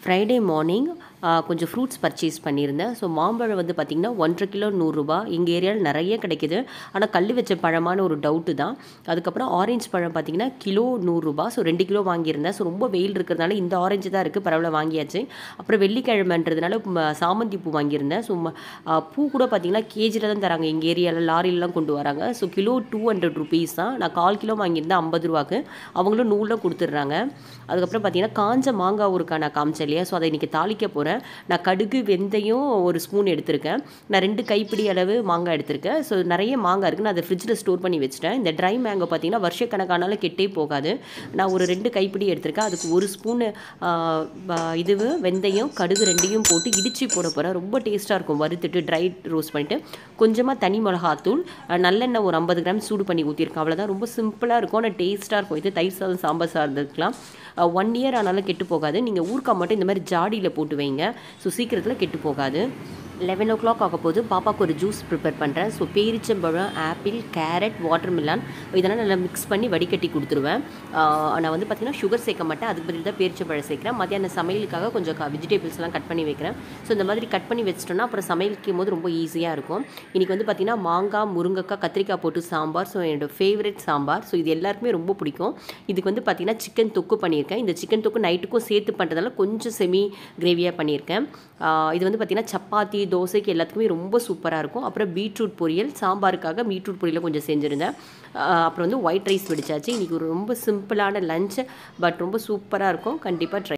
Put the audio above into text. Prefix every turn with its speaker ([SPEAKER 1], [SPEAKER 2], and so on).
[SPEAKER 1] Friday morning கொஞ்சம் fruits purchase பண்ணியிருந்தேன் so மாம்பழம் வந்து பார்த்திங்கன்னா ஒன்றரை கிலோ நூறுரூபா எங்கள் ஏரியாவில் நிறைய கிடைக்கிது ஆனால் கல் வச்ச பழமான ஒரு டவுட்டு தான் அதுக்கப்புறம் ஆரஞ்சு பழம் பார்த்திங்கன்னா கிலோ நூறுரூபா ஸோ ரெண்டு கிலோ வாங்கியிருந்தேன் ஸோ ரொம்ப வெயில் இருக்கிறதுனால இந்த ஆரஞ்சு தான் இருக்குது பரவாயில்ல வாங்கியாச்சு அப்புறம் வெள்ளிக்கிழமைன்றதுனால ம- சாமந்தி பூ வாங்கியிருந்தேன் ஸோ ம- ஆ, பூ கூட பார்த்திங்கன்னா கேஜியில் தான் தராங்க எங்கள் ஏரியாவில் லாரிலலாம் கொண்டு வராங்க so kilo two hundred rupees தான் நான் கால் கிலோ வாங்கியிருந்தேன் ஐம்பது ரூபாக்கு அவங்களும் நூலில் கொடுத்துட்றாங்க அதுக்கப்புறம் பார்த்தீங்கன்னா காஞ்ச மாங்காய் ஊருக்கா நான் காமிச்சேன் இல்லையா ஸோ அதை இன்றைக்கி தாளிக்க போகிறேன் நான் கடுகு வெந்தயம் ஒரு ஸ்பூன் எடுத்திருக்கேன் நான் ரெண்டு கைப்பிடி அளவு மாங்காய் எடுத்திருக்கேன் ஸோ நிறைய மாங்காய் இருக்குது நான் அதை ஃப்ரிட்ஜில் ஸ்டோர் பண்ணி வச்சிட்டேன் இந்த ட்ரை மேங்கோ பார்த்தீங்கன்னா வருஷக்கணக்கானாலும் கெட்டே போகாது நான் ஒரு ரெண்டு கைப்பிடி எடுத்திருக்கேன் அதுக்கு ஒரு ஸ்பூனு இது வெந்தயம் கடுகு ரெண்டையும் போட்டு இடிச்சு போட போகிறேன் ரொம்ப டேஸ்ட்டாக இருக்கும் வறுத்துட்டு ட்ரை ரோஸ்ட் பண்ணிவிட்டு கொஞ்சமாக தனி மிளகாத்தூள் அஹ், நல்லெண்ணெய் ஒரு ஐம்பது கிராம் சூடு பண்ணி ஊற்றிருக்கேன் அவ்வளோதான் ரொம்ப சிம்பிளாக இருக்கும் ஆனால் டேஸ்ட்டாக இருக்கும் இது தயிர் சாதம் சாம்பார் சாதத்துக்குலாம் ஒன் இயர் ஆனாலும் கெட்டு போகாது நீங்கள் ஊறுக்காய் மட்டும் இந்த மாதிரி ஜாடியில் போட்டு வைங்க ஸோ சீக்கிரத்தில் கெட்டு போகாது லெவன் ஓ கிளாக் ஆக போது பாப்பாவுக்கு ஒரு ஜூஸ் ப்ரிப்பேர் பண்ணுறேன் ஸோ பேரிச்சம்பழம் ஆப்பிள் கேரட் வாட்டர்மெலான் இதெல்லாம் நல்லா மிக்ஸ் பண்ணி வடிகட்டி கொடுத்துருவேன் ஆஹ் நான் வந்து பார்த்தீங்கன்னா சுகர் சேர்க்க மாட்டேன் அதுக்கு பதில் தான் பேரிச்சம்பழம் சேர்க்குறேன் மத்தியான சமையலுக்காக கொஞ்சம் வெஜிடபிள்ஸ்லாம் கட் பண்ணி வைக்கிறேன் ஸோ இந்த மாதிரி கட் பண்ணி வச்சிட்டோன்னா அப்புறம் சமையலுக்கும் போது ரொம்ப ஈஸியாக இருக்கும் இன்றைக்கி வந்து பார்த்தீங்கன்னா மாங்காய் முருங்கைக்காய் கத்திரிக்காய் போட்டு சாம்பார் ஸோ என்னோட ஃபேவரட் சாம்பார் ஸோ இது எல்லாருக்குமே ரொம்ப பிடிக்கும் இதுக்கு வந்து பார்த்தீங்கன்னா சிக்கன் தொக்கு பண்ணியிருக்கேன் இந்த சிக்கன் தொக்கு நைட்டுக்கும் சேர்த்து பண்ணுறதால கொஞ்சம் செமி கிரேவியாக பண்ணியிருக்கேன் ஆஹ் இது வந்து பார்த்தீங்கன்னா சப்பாத்தி தோசைக்கு எல்லாத்துக்குமே ரொம்ப சூப்பராக இருக்கும் அப்புறம் பீட்ரூட் பொரியல் சாம்பாருக்காக பீட்ரூட் பொரியலை கொஞ்சம் செஞ்சுருந்தேன் ஆஹ் அப்புறம் வந்து ஒயிட் ரைஸ் வெடிச்சாச்சு இன்றைக்கி ஒரு ரொம்ப சிம்பிளான லஞ்ச் பட் ரொம்ப சூப்பராக இருக்கும் கண்டிப்பாக ட்ரை